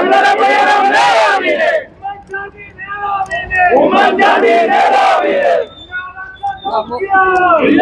കന്നഡമലയാളം നേതാവിനെ ഉമ്മൻചാണ്ടി നേതാവിനെ ഇല്ല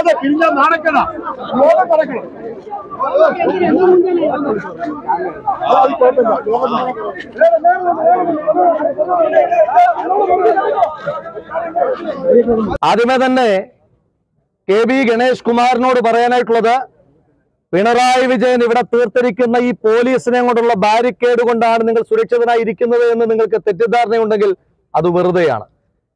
പിരിയാതെ പിരിഞ്ഞ നാണക്കട യോഗം നടക്കണം അത് കുഴപ്പമില്ല യോഗം നടക്കണം. ആദ്യമേ തന്നെ കെ ബി ഗണേഷ് കുമാറിനോട് പറയാനായിട്ടുള്ളത് പിണറായി വിജയൻ ഇവിടെ തീർത്തിരിക്കുന്ന ഈ പോലീസിനെ കൊണ്ടുള്ള ബാരിക്കേഡ് കൊണ്ടാണ് നിങ്ങൾ സുരക്ഷിതനായി ഇരിക്കുന്നത് എന്ന് നിങ്ങൾക്ക് തെറ്റിദ്ധാരണയുണ്ടെങ്കിൽ അത് വെറുതെയാണ്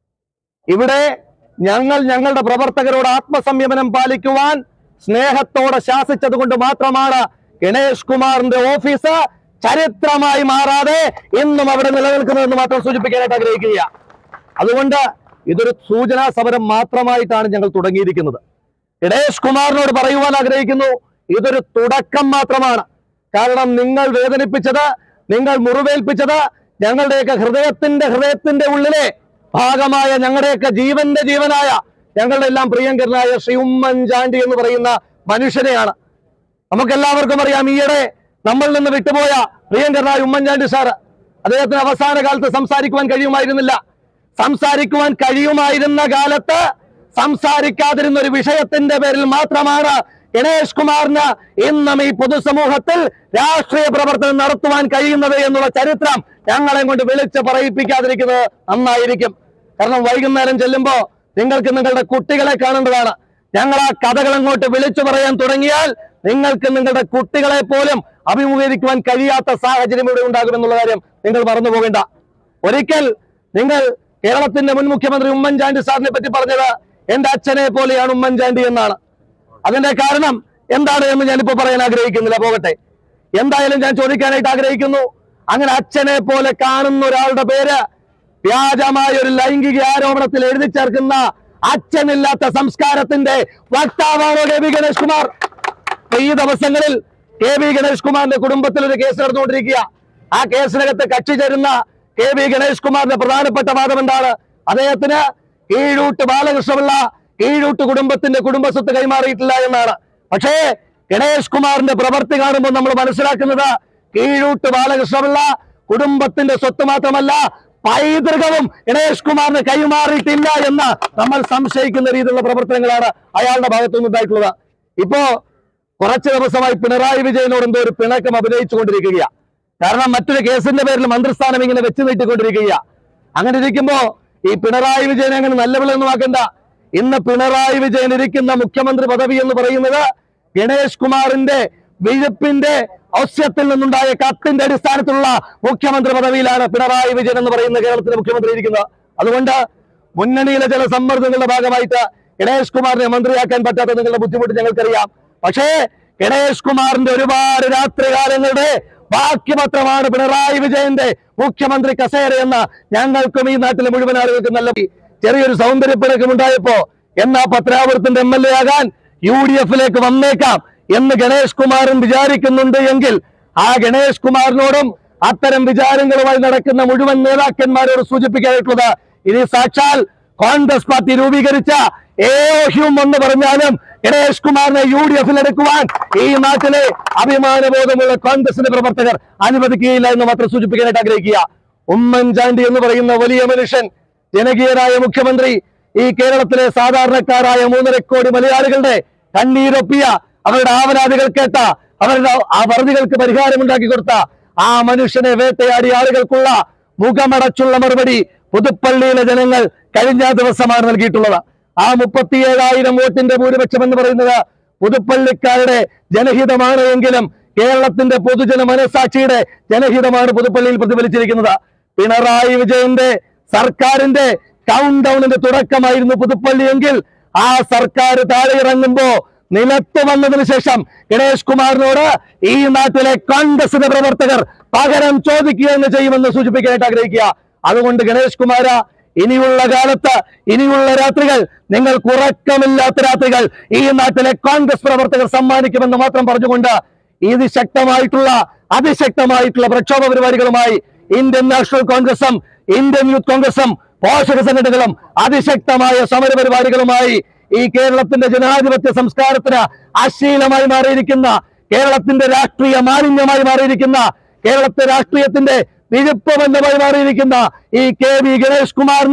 ഇവിടെ ഞങ്ങൾ ഞങ്ങളുടെ പ്രവർത്തകരോട് ആത്മസംയമനം പാലിക്കുവാൻ സ്നേഹത്തോടെ ശാസിച്ചത് കൊണ്ട് മാത്രമാണ് ഗണേഷ് കുമാറിന്റെ ഓഫീസ് ചരിത്രമായി മാറാതെ ഇന്നും അവിടെ നിലനിൽക്കുന്നതെന്ന് മാത്രം സൂചിപ്പിക്കാനായിട്ട് ആഗ്രഹിക്കുക അതുകൊണ്ട് ഇതൊരു സൂചനാ സമരം മാത്രമായിട്ടാണ് ഞങ്ങൾ തുടങ്ങിയിരിക്കുന്നത് ഗണേഷ് കുമാറിനോട് പറയുവാൻ ആഗ്രഹിക്കുന്നു ഇതൊരു തുടക്കം മാത്രമാണ് കാരണം നിങ്ങൾ വേദനിപ്പിച്ചത് നിങ്ങൾ മുറിവേൽപ്പിച്ചത് ഞങ്ങളുടെയൊക്കെ ഹൃദയത്തിന്റെ ഹൃദയത്തിന്റെ ഉള്ളിലെ ഭാഗമായ ഞങ്ങളുടെയൊക്കെ ജീവന്റെ ജീവനായ ഞങ്ങളുടെ എല്ലാം പ്രിയങ്കരനായ ശ്രീ ഉമ്മൻചാണ്ടി എന്ന് പറയുന്ന മനുഷ്യനെയാണ് നമുക്കെല്ലാവർക്കും അറിയാം ഈയിടെ നമ്മളിൽ നിന്ന് വിട്ടുപോയ പ്രിയങ്കരനായ ഉമ്മൻചാണ്ടി സാറ് അദ്ദേഹത്തിന് അവസാന കാലത്ത് സംസാരിക്കുവാൻ കഴിയുമായിരുന്നില്ല സംസാരിക്കുവാൻ കഴിയുമായിരുന്ന കാലത്ത് സംസാരിക്കാതിരുന്ന ഒരു വിഷയത്തിന്റെ പേരിൽ മാത്രമാണ് ഗണേഷ് കുമാറിന് ഇന്നും ഈ പൊതുസമൂഹത്തിൽ രാഷ്ട്രീയ പ്രവർത്തനം നടത്തുവാൻ കഴിയുന്നത് എന്നുള്ള ചരിത്രം ഞങ്ങളെ കൊണ്ട് വിളിച്ച് പറയിപ്പിക്കാതിരിക്കുന്നത് നന്നായിരിക്കും കാരണം വൈകുന്നേരം ചെല്ലുമ്പോ നിങ്ങൾക്ക് നിങ്ങളുടെ കുട്ടികളെ കാണേണ്ടതാണ് ഞങ്ങൾ ആ കഥകൾ അങ്ങോട്ട് വിളിച്ചു പറയാൻ തുടങ്ങിയാൽ നിങ്ങൾക്ക് നിങ്ങളുടെ കുട്ടികളെ പോലും അഭിമുഖീകരിക്കുവാൻ കഴിയാത്ത സാഹചര്യം ഇവിടെ ഉണ്ടാകുമെന്നുള്ള കാര്യം നിങ്ങൾ മറന്നു പോകേണ്ട ഒരിക്കൽ നിങ്ങൾ കേരളത്തിന്റെ മുൻ മുഖ്യമന്ത്രി ഉമ്മൻചാണ്ടി സാറിനെ പറ്റി പറഞ്ഞത് എന്റെ അച്ഛനെ പോലെയാണ് ഉമ്മൻചാണ്ടി എന്നാണ് അതിന്റെ കാരണം എന്താണ് എന്ന് ഞാനിപ്പോ പറയാൻ ആഗ്രഹിക്കുന്നില്ല പോകട്ടെ എന്തായാലും ഞാൻ ചോദിക്കാനായിട്ട് ആഗ്രഹിക്കുന്നു അങ്ങനെ അച്ഛനെ പോലെ കാണുന്ന ഒരാളുടെ പേര് വ്യാജമായ ഒരു ലൈംഗിക ആരോപണത്തിൽ എഴുതി ചേർക്കുന്ന അച്ഛനില്ലാത്ത സംസ്കാരത്തിന്റെ വക്താവാണോ കെ വി ഗണേഷ് കുമാർ അപ്പൊ ഈ ദിവസങ്ങളിൽ കെ വി ഗണേഷ് കുമാറിന്റെ കുടുംബത്തിൽ ഒരു കേസ് നടന്നുകൊണ്ടിരിക്കുക ആ കേസിനകത്ത് കക്ഷി ചേരുന്ന കെ വി ഗണേഷ് കുമാറിന്റെ പ്രധാനപ്പെട്ട വാദം എന്താണ് അദ്ദേഹത്തിന് കീഴൂട്ട് ബാലകൃഷ്ണപിള്ള കീഴൂട്ട് കുടുംബത്തിന്റെ കുടുംബസ്വത്ത് കൈമാറിയിട്ടില്ല എന്നാണ് പക്ഷേ ഗണേഷ് കുമാറിന്റെ പ്രവൃത്തി കാണുമ്പോൾ നമ്മൾ മനസ്സിലാക്കുന്നത് കീഴൂട്ട് ബാലകൃഷ്ണപിള്ള കുടുംബത്തിന്റെ സ്വത്ത് മാത്രമല്ല പൈതൃകവും ഗണേഷ് കുമാറിന് കൈമാറിയിട്ടില്ല എന്ന് നമ്മൾ സംശയിക്കുന്ന രീതിയിലുള്ള പ്രവർത്തനങ്ങളാണ് അയാളുടെ ഭാഗത്തുനിന്ന് ഉണ്ടായിട്ടുള്ളത് ഇപ്പോ കുറച്ച് ദിവസമായി പിണറായി വിജയനോട് എന്തോ ഒരു പിണക്കം അഭിനയിച്ചുകൊണ്ടിരിക്കുക കാരണം മറ്റൊരു കേസിന്റെ പേരിൽ മന്ത്രിസ്ഥാനം ഇങ്ങനെ വെച്ച് നീട്ടിക്കൊണ്ടിരിക്കുക അങ്ങനെ ഇരിക്കുമ്പോ ഈ പിണറായി വിജയനെ അങ്ങനെ നല്ല വിളയൊന്നും ആക്കണ്ട ഇന്ന് പിണറായി വിജയൻ ഇരിക്കുന്ന മുഖ്യമന്ത്രി പദവി എന്ന് പറയുന്നത് ഗണേഷ് കുമാറിന്റെ വിഴുപ്പിന്റെ ഔസ്യത്തിൽ നിന്നുണ്ടായ കത്തിന്റെ അടിസ്ഥാനത്തിലുള്ള മുഖ്യമന്ത്രി പദവിയിലാണ് പിണറായി വിജയൻ എന്ന് പറയുന്ന കേരളത്തിലെ മുഖ്യമന്ത്രി ഇരിക്കുന്നത് അതുകൊണ്ട് മുന്നണിയിലെ ചില സമ്മർദ്ദങ്ങളുടെ ഭാഗമായിട്ട് ഗണേഷ് കുമാറിനെ മന്ത്രിയാക്കാൻ പറ്റാത്ത നിങ്ങളുടെ ബുദ്ധിമുട്ട് ഞങ്ങൾക്കറിയാം പക്ഷേ ഗണേഷ് കുമാറിന്റെ ഒരുപാട് രാത്രികാലങ്ങളുടെ ബാക്കി പത്രമാണ് പിണറായി വിജയന്റെ മുഖ്യമന്ത്രി കസേര എന്ന ഞങ്ങൾക്കും ഈ നാട്ടിലെ മുഴുവൻ ആളുകൾക്കും നല്ല ചെറിയൊരു സൗന്ദര്യപ്പിണക്കം ഉണ്ടായപ്പോ എന്നാ പത്രാപുരത്തിന്റെ എം എൽ എ ആകാൻ യു ഡി എഫിലേക്ക് വന്നേക്കാം എന്ന് ഗണേഷ് കുമാരൻ വിചാരിക്കുന്നുണ്ട് എങ്കിൽ ആ ഗണേഷ് കുമാറിനോടും അത്തരം വിചാരങ്ങളുമായി നടക്കുന്ന മുഴുവൻ നേതാക്കന്മാരോട് സൂചിപ്പിക്കാനായിട്ടുള്ളത് ഇനി സാക്ഷാൽ കോൺഗ്രസ് പാർട്ടി രൂപീകരിച്ച ഏഹ്യം എന്ന് പറഞ്ഞാലും ഗണേഷ് കുമാറിനെ യു ഡി എഫിൽ എടുക്കുവാൻ ഈ നാട്ടിലെ അഭിമാനബോധമുള്ള കോൺഗ്രസിന്റെ പ്രവർത്തകർ അനുവദിക്കുകയില്ല എന്ന് മാത്രം സൂചിപ്പിക്കാനായിട്ട് ആഗ്രഹിക്കുക ഉമ്മൻചാണ്ടി എന്ന് പറയുന്ന വലിയ മനുഷ്യൻ ജനകീയനായ മുഖ്യമന്ത്രി ഈ കേരളത്തിലെ സാധാരണക്കാരായ മൂന്നര കോടി മലയാളികളുടെ കണ്ണീരൊപ്പിയ അവരുടെ ആവലാതികൾ കേട്ട അവരുടെ ആ വറുതികൾക്ക് പരിഹാരമുണ്ടാക്കി കൊടുത്ത ആ മനുഷ്യനെ വേട്ടയാടിയ ആളുകൾക്കുള്ള മുഖമടച്ചുള്ള മറുപടി പുതുപ്പള്ളിയിലെ ജനങ്ങൾ കഴിഞ്ഞ ദിവസമാണ് നൽകിയിട്ടുള്ളത് ആ മുപ്പത്തിയേഴായിരം വോട്ടിന്റെ ഭൂരിപക്ഷം എന്ന് പറയുന്നത് പുതുപ്പള്ളിക്കാരുടെ ജനഹിതമാണ് എങ്കിലും കേരളത്തിന്റെ പൊതുജന മനസാക്ഷിയുടെ ജനഹിതമാണ് പുതുപ്പള്ളിയിൽ പ്രതിഫലിച്ചിരിക്കുന്നത് പിണറായി വിജയന്റെ സർക്കാരിന്റെ കൗണ്ട് ഡൗണിന്റെ തുടക്കമായിരുന്നു പുതുപ്പള്ളി എങ്കിൽ ആ സർക്കാർ താഴെ ഇറങ്ങുമ്പോ നിലത്ത് വന്നതിന് ശേഷം ഗണേഷ് കുമാറിനോട് ഈ നാട്ടിലെ കോൺഗ്രസിന്റെ പ്രവർത്തകർ പകരം ചോദിക്കുക എന്ന് ചെയ്യുമെന്ന് സൂചിപ്പിക്കാനായിട്ട് ആഗ്രഹിക്കുക അതുകൊണ്ട് ഗണേഷ് കുമാര ഇനിയുള്ള കാലത്ത് ഇനിയുള്ള രാത്രികൾ നിങ്ങൾ ഉറക്കമില്ലാത്ത രാത്രികൾ ഈ നാട്ടിലെ കോൺഗ്രസ് പ്രവർത്തകർ സമ്മാനിക്കുമെന്ന് മാത്രം പറഞ്ഞുകൊണ്ട് ഇത് ശക്തമായിട്ടുള്ള അതിശക്തമായിട്ടുള്ള പ്രക്ഷോഭ പരിപാടികളുമായി ഇന്ത്യൻ നാഷണൽ കോൺഗ്രസും ഇന്ത്യൻ യൂത്ത് കോൺഗ്രസും പോഷക സംഘടനകളും അതിശക്തമായ സമര പരിപാടികളുമായി ഈ കേരളത്തിന്റെ ജനാധിപത്യ സംസ്കാരത്തിന് അശ്ലീലമായി മാറിയിരിക്കുന്ന കേരളത്തിന്റെ രാഷ്ട്രീയ മാലിന്യമായി മാറിയിരിക്കുന്ന കേരളത്തെ രാഷ്ട്രീയത്തിന്റെ വിഴുപ്പബന്ധമായി മാറിയിരിക്കുന്ന ഈ കെ വി ഗണേഷ് കുമാറിനെ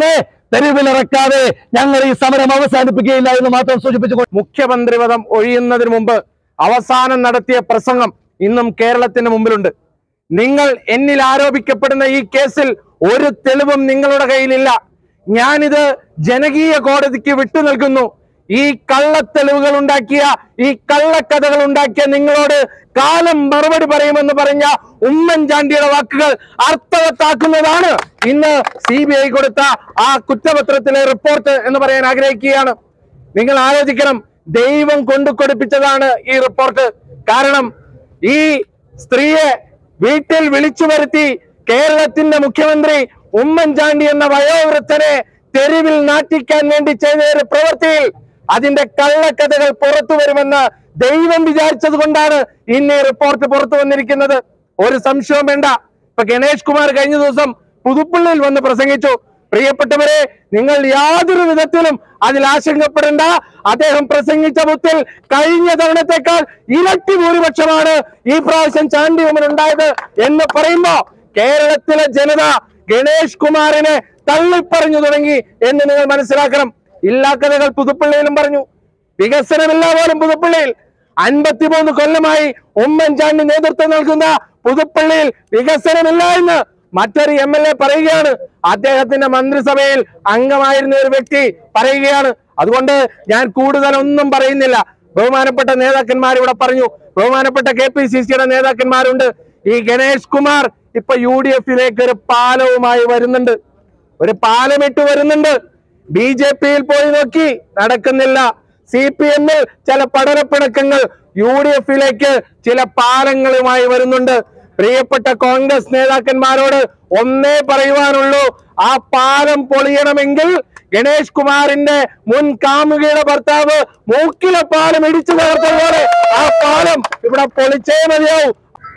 തെരുവിലിറക്കാതെ ഞങ്ങൾ ഈ സമരം അവസാനിപ്പിക്കുകയില്ല എന്ന് മാത്രം സൂചിപ്പിച്ചുകൊണ്ട് മുഖ്യമന്ത്രി പദം ഒഴിയുന്നതിന് മുമ്പ് അവസാനം നടത്തിയ പ്രസംഗം ഇന്നും കേരളത്തിന് മുമ്പിലുണ്ട് നിങ്ങൾ എന്നിൽ ആരോപിക്കപ്പെടുന്ന ഈ കേസിൽ ഒരു തെളിവും നിങ്ങളുടെ കയ്യിലില്ല ഞാനിത് ജനകീയ കോടതിക്ക് വിട്ടു നൽകുന്നു ഈ കള്ളത്തെളിവുകൾ ഉണ്ടാക്കിയ ഈ കള്ളക്കഥകൾ ഉണ്ടാക്കിയ നിങ്ങളോട് കാലം മറുപടി പറയുമെന്ന് പറഞ്ഞ ഉമ്മൻചാണ്ടിയുടെ വാക്കുകൾ അർത്ഥവത്താക്കുന്നതാണ് ഇന്ന് സി ബി ഐ കൊടുത്ത ആ കുറ്റപത്രത്തിലെ റിപ്പോർട്ട് എന്ന് പറയാൻ ആഗ്രഹിക്കുകയാണ് നിങ്ങൾ ആലോചിക്കണം ദൈവം കൊണ്ടു കൊടുപ്പിച്ചതാണ് ഈ റിപ്പോർട്ട് കാരണം ഈ സ്ത്രീയെ വീട്ടിൽ വിളിച്ചു വരുത്തി കേരളത്തിന്റെ മുഖ്യമന്ത്രി ഉമ്മൻചാണ്ടി എന്ന വയോവൃദ്ധനെ തെരുവിൽ നാട്ടിക്കാൻ വേണ്ടി ചെയ്ത ഒരു പ്രവൃത്തിയിൽ അതിന്റെ കള്ളക്കഥകൾ പുറത്തു വരുമെന്ന് ദൈവം വിചാരിച്ചത് കൊണ്ടാണ് ഇന്ന് ഈ റിപ്പോർട്ട് പുറത്തു വന്നിരിക്കുന്നത് ഒരു സംശയവും വേണ്ട ഇപ്പൊ ഗണേഷ് കുമാർ കഴിഞ്ഞ ദിവസം പുതുപ്പള്ളിയിൽ വന്ന് പ്രസംഗിച്ചു പ്രിയപ്പെട്ടവരെ നിങ്ങൾ യാതൊരു വിധത്തിലും അതിൽ ആശങ്കപ്പെടേണ്ട അദ്ദേഹം പ്രസംഗിച്ച ബുത്തിൽ കഴിഞ്ഞ തവണത്തെക്കാൾ ഇരട്ടി ഭൂരിപക്ഷമാണ് ഈ പ്രാവശ്യം ചാണ്ടിയമ്മൻ ഉണ്ടായത് എന്ന് പറയുമ്പോ കേരളത്തിലെ ജനത ഗണേഷ് കുമാറിനെ തള്ളിപ്പറഞ്ഞു തുടങ്ങി എന്ന് നിങ്ങൾ മനസ്സിലാക്കണം ഇല്ലാ കഥകൾ പുതുപ്പള്ളിയിലും പറഞ്ഞു വികസനമില്ല പോലും പുതുപ്പള്ളിയിൽ അൻപത്തിമൂന്ന് കൊല്ലമായി ഉമ്മൻചാണ്ടി നേതൃത്വം നൽകുന്ന പുതുപ്പള്ളിയിൽ വികസനമില്ല എന്ന് മറ്റൊരു എം എൽ എ പറയുകയാണ് അദ്ദേഹത്തിന്റെ മന്ത്രിസഭയിൽ അംഗമായിരുന്ന ഒരു വ്യക്തി പറയുകയാണ് അതുകൊണ്ട് ഞാൻ കൂടുതൽ ഒന്നും പറയുന്നില്ല ബഹുമാനപ്പെട്ട നേതാക്കന്മാർ ഇവിടെ പറഞ്ഞു ബഹുമാനപ്പെട്ട കെ പി സി സിയുടെ നേതാക്കന്മാരുണ്ട് ഈ ഗണേഷ് കുമാർ ഇപ്പൊ യു ഡി എഫിലേക്ക് ഒരു പാലവുമായി വരുന്നുണ്ട് ഒരു പാലമിട്ട് വരുന്നുണ്ട് ബി ജെ പിയിൽ പോയി നോക്കി നടക്കുന്നില്ല സി പി എമ്മിൽ ചില പഠനപ്പിണക്കങ്ങൾ യു ഡി എഫിലേക്ക് ചില പാലങ്ങളുമായി വരുന്നുണ്ട് പ്രിയപ്പെട്ട കോൺഗ്രസ് നേതാക്കന്മാരോട് ഒന്നേ പറയുവാനുള്ളൂ ആ പാലം പൊളിയണമെങ്കിൽ ഗണേഷ് കുമാറിന്റെ മുൻ കാമുകിയുടെ ഭർത്താവ് മൂക്കിലെ പാലം ഇടിച്ചു തകർത്തതുപോലെ ആ പാലം ഇവിടെ പൊളിച്ചേ മതിയാവും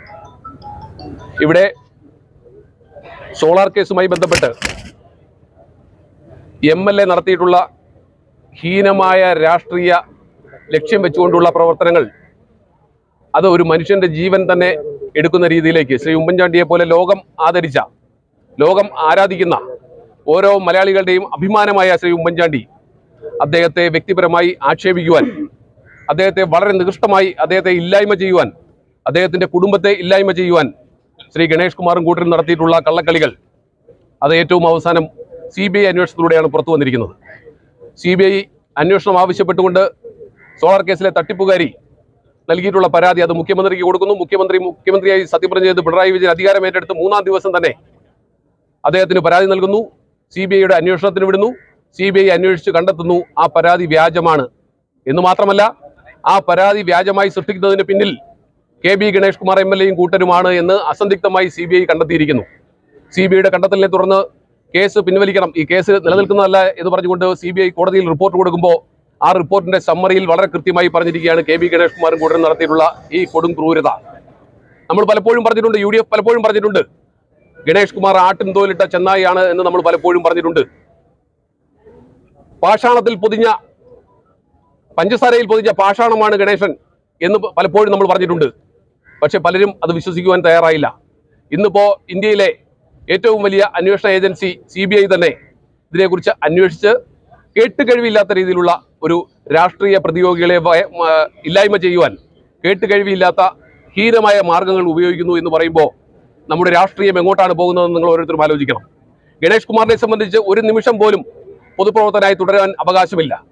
ഇവിടെ സോളാർ കേസുമായി ബന്ധപ്പെട്ട് എം എൽ എ നടത്തിയിട്ടുള്ള ഹീനമായ രാഷ്ട്രീയ ലക്ഷ്യം വെച്ചുകൊണ്ടുള്ള പ്രവർത്തനങ്ങൾ അത് ഒരു മനുഷ്യന്റെ ജീവൻ തന്നെ എടുക്കുന്ന രീതിയിലേക്ക് ശ്രീ ഉമ്മൻചാണ്ടിയെ പോലെ ലോകം ആദരിച്ച ലോകം ആരാധിക്കുന്ന ഓരോ മലയാളികളുടെയും അഭിമാനമായ ശ്രീ ഉമ്മൻചാണ്ടി അദ്ദേഹത്തെ വ്യക്തിപരമായി ആക്ഷേപിക്കുവാൻ അദ്ദേഹത്തെ വളരെ നികൃഷ്ടമായി അദ്ദേഹത്തെ ഇല്ലായ്മ ചെയ്യുവാൻ അദ്ദേഹത്തിന്റെ കുടുംബത്തെ ഇല്ലായ്മ ചെയ്യുവാൻ ശ്രീ ഗണേഷ് കുമാറും കൂട്ടരും നടത്തിയിട്ടുള്ള കള്ളക്കളികൾ അത് ഏറ്റവും അവസാനം സി ബി ഐ അന്വേഷണത്തിലൂടെയാണ് പുറത്തു വന്നിരിക്കുന്നത് സി ബി ഐ അന്വേഷണം ആവശ്യപ്പെട്ടുകൊണ്ട് സോളാർ കേസിലെ തട്ടിപ്പുകാരി നൽകിയിട്ടുള്ള പരാതി അത് മുഖ്യമന്ത്രിക്ക് കൊടുക്കുന്നു മുഖ്യമന്ത്രി മുഖ്യമന്ത്രിയായി സത്യപ്രതിജ്ഞ ചെയ്ത് പിണറായി വിജയൻ അധികാരം ഏറ്റെടുത്ത് മൂന്നാം ദിവസം തന്നെ അദ്ദേഹത്തിന് പരാതി നൽകുന്നു സി ബി ഐയുടെ അന്വേഷണത്തിന് വിടുന്നു സി ബി ഐ അന്വേഷിച്ച് കണ്ടെത്തുന്നു ആ പരാതി വ്യാജമാണ് എന്ന് മാത്രമല്ല ആ പരാതി വ്യാജമായി സൃഷ്ടിക്കുന്നതിന് പിന്നിൽ K B Ganesh Kumar M L എയും കൂട്ടരുമാണ് എന്ന് അസന്ദിഗ്ധമായി സി ബി ഐ കണ്ടെത്തിയിരിക്കുന്നു സി ബി ഐയുടെ കണ്ടെത്തലിനെ തുടർന്ന് കേസ് പിൻവലിക്കണം ഈ കേസ് നിലനിൽക്കുന്നതല്ല എന്ന് പറഞ്ഞുകൊണ്ട് സി ബി ഐ കോടതിയിൽ റിപ്പോർട്ട് കൊടുക്കുമ്പോൾ ആ റിപ്പോർട്ടിന്റെ സമ്മറിയിൽ വളരെ കൃത്യമായി പറഞ്ഞിരിക്കുകയാണ് കെ ബി ഗണേഷ് കുമാറും കൂട്ടരും നടത്തിയിട്ടുള്ള ഈ കൊടും ക്രൂരത നമ്മൾ പലപ്പോഴും പറഞ്ഞിട്ടുണ്ട് യു ഡി എഫ് പലപ്പോഴും പറഞ്ഞിട്ടുണ്ട് ഗണേഷ് കുമാർ ആട്ടിൻ തോലിട്ട ചെന്നായിയാണ് എന്ന് നമ്മൾ പലപ്പോഴും പറഞ്ഞിട്ടുണ്ട് പാഷാണത്തിൽ പൊതിഞ്ഞ പഞ്ചസാരയിൽ പൊതിഞ്ഞ പാഷാണമാണ് ഗണേശൻ എന്ന് പ- പലപ്പോഴും നമ്മൾ പറഞ്ഞിട്ടുണ്ട് പക്ഷെ പലരും അത് വിശ്വസിക്കുവാൻ തയ്യാറായില്ല ഇന്നിപ്പോ ഇന്ത്യയിലെ ഏറ്റവും വലിയ അന്വേഷണ ഏജൻസി സി ബി ഐ തന്നെ ഇതിനെക്കുറിച്ച് അന്വേഷിച്ച് കേട്ടുകഴിവില്ലാത്ത രീതിയിലുള്ള ഒരു രാഷ്ട്രീയ പ്രതിയോഗികളെ വയ- മ- ഇല്ലായ്മ ചെയ്യുവാൻ കേട്ടുകഴിവില്ലാത്ത ഹീനമായ മാർഗങ്ങൾ ഉപയോഗിക്കുന്നു എന്ന് പറയുമ്പോൾ നമ്മുടെ രാഷ്ട്രീയം എങ്ങോട്ടാണ് പോകുന്നതെന്ന് നിങ്ങൾ ഓരോരുത്തരും ആലോചിക്കണം ഗണേഷ് കുമാറിനെ സംബന്ധിച്ച് ഒരു നിമിഷം പോലും പൊതുപ്രവർത്തനായി തുടരാൻ അവകാശമില്ല